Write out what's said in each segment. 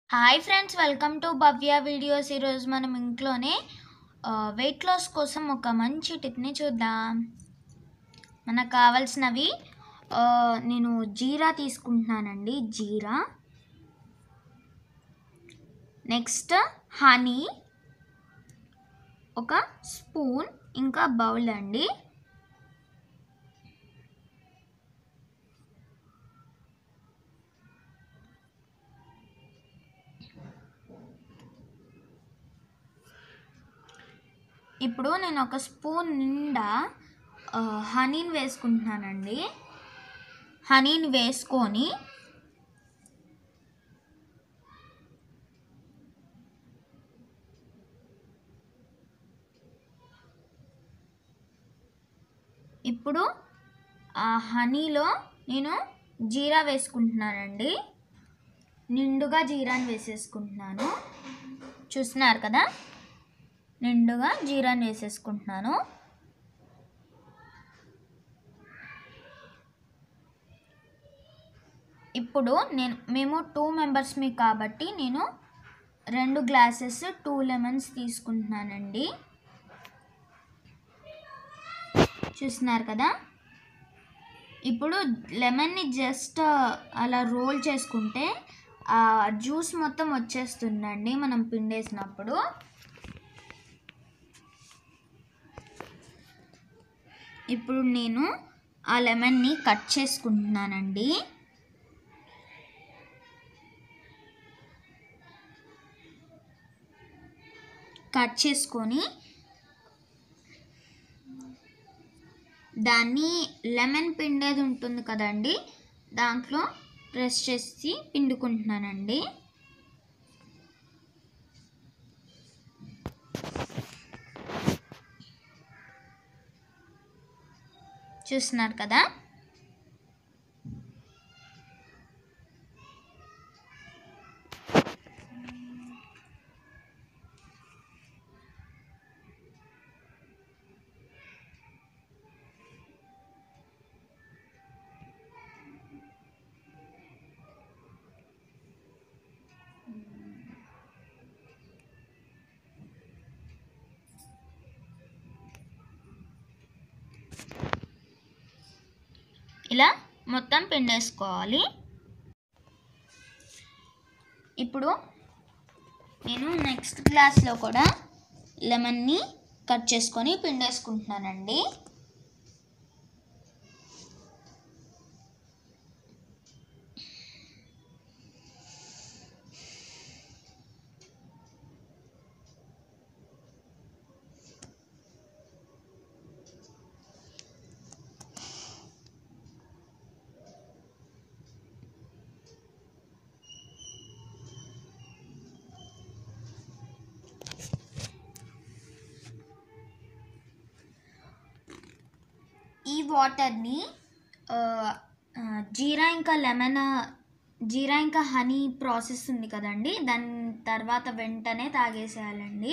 hi friends welcome to Bhavya videos ఈరోజు మనం ఇంట్లోనే వెయిట్ లాస్ కోసం ఒక మంచి టిప్ని చూద్దాం మనకు కావాల్సినవి ఆ, నేను జీరా తీసుకుంటున్నానండి జీరా నెక్స్ట్ హనీ ఒక స్పూన్ ఇంకా బౌల్ అండి ఇప్పుడు నేను ఒక స్పూన్ నిండా ఆ, హనీని వేసుకుంటున్నానండి హనీని వేసుకొని ఇప్పుడు ఆ హనీలో నేను జీరా వేసుకుంటున్నానండి నిండుగా జీరాని వేసేసుకుంటున్నాను చూస్తున్నారు కదా నిండుగా జీరాని వేసేసుకుంటున్నాను ఇప్పుడు నేను మేము టూ మెంబర్స్మి కాబట్టి నేను రెండు గ్లాసెస్ టూ లెమన్స్ తీసుకుంటున్నానండి చూస్తున్నారు కదా ఇప్పుడు లెమన్ని జస్ట్ అలా రోల్ చేసుకుంటే ఆ జ్యూస్ మొత్తం వచ్చేస్తుందండి మనం పిండేసినప్పుడు ఇప్పుడు నేను ఆ లెమన్ని కట్ చేసుకుంటున్నానండి కట్ చేసుకొని దాన్ని లెమన్ పిండేది ఉంటుంది కదండి దాంట్లో ప్రెస్ చేసి పిండుకుంటున్నానండి చూస్తున్నారు కదా ఇలా మొత్తం పిండేసుకోవాలి ఇప్పుడు నేను నెక్స్ట్ క్లాస్లో కూడా లెమన్ని కట్ చేసుకొని పిండేసుకుంటున్నానండి ఈ వాటర్ని ఆ, ఆ, జీరా ఇంకా లెమన్ జీరా ఇంకా హనీ ప్రాసెస్ ఉంది కదండి దాని తర్వాత వెంటనే తాగేసేయాలండి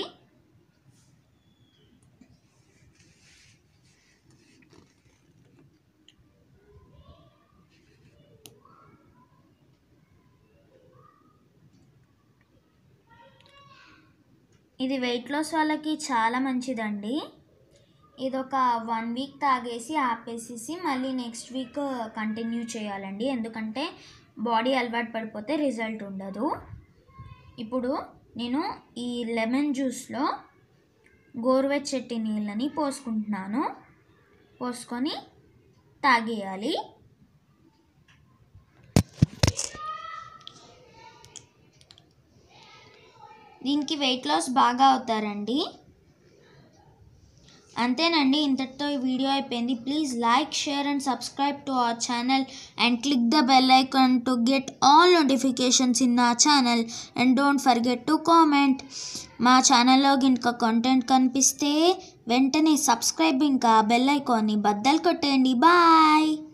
ఇది వెయిట్ లాస్ వాళ్ళకి చాలా మంచిదండి ఇది ఒక వన్ వీక్ తాగేసి ఆపేసేసి మళ్ళీ నెక్స్ట్ వీక్ కంటిన్యూ చేయాలండి ఎందుకంటే బాడీ అలవాటు పడిపోతే రిజల్ట్ ఉండదు ఇప్పుడు నేను ఈ లెమన్ జ్యూస్లో గోరువెచ్చటి నీళ్ళని పోసుకుంటున్నాను పోసుకొని తాగేయాలి దీనికి వెయిట్ లాస్ బాగా అవుతారండి అంతేనండి ఇంతటితో ఈ వీడియో అయిపోయింది please like share and subscribe to our channel and click the bell icon to get all notifications in ఆ channel and don't forget to comment మా ఛానల్లో ఇంకా కంటెంట్ కనిపిస్తే వెంటనే సబ్స్క్రైబ్ ఇంకా బెల్ ఐకాన్ని బద్దలు కొట్టేయండి బాయ్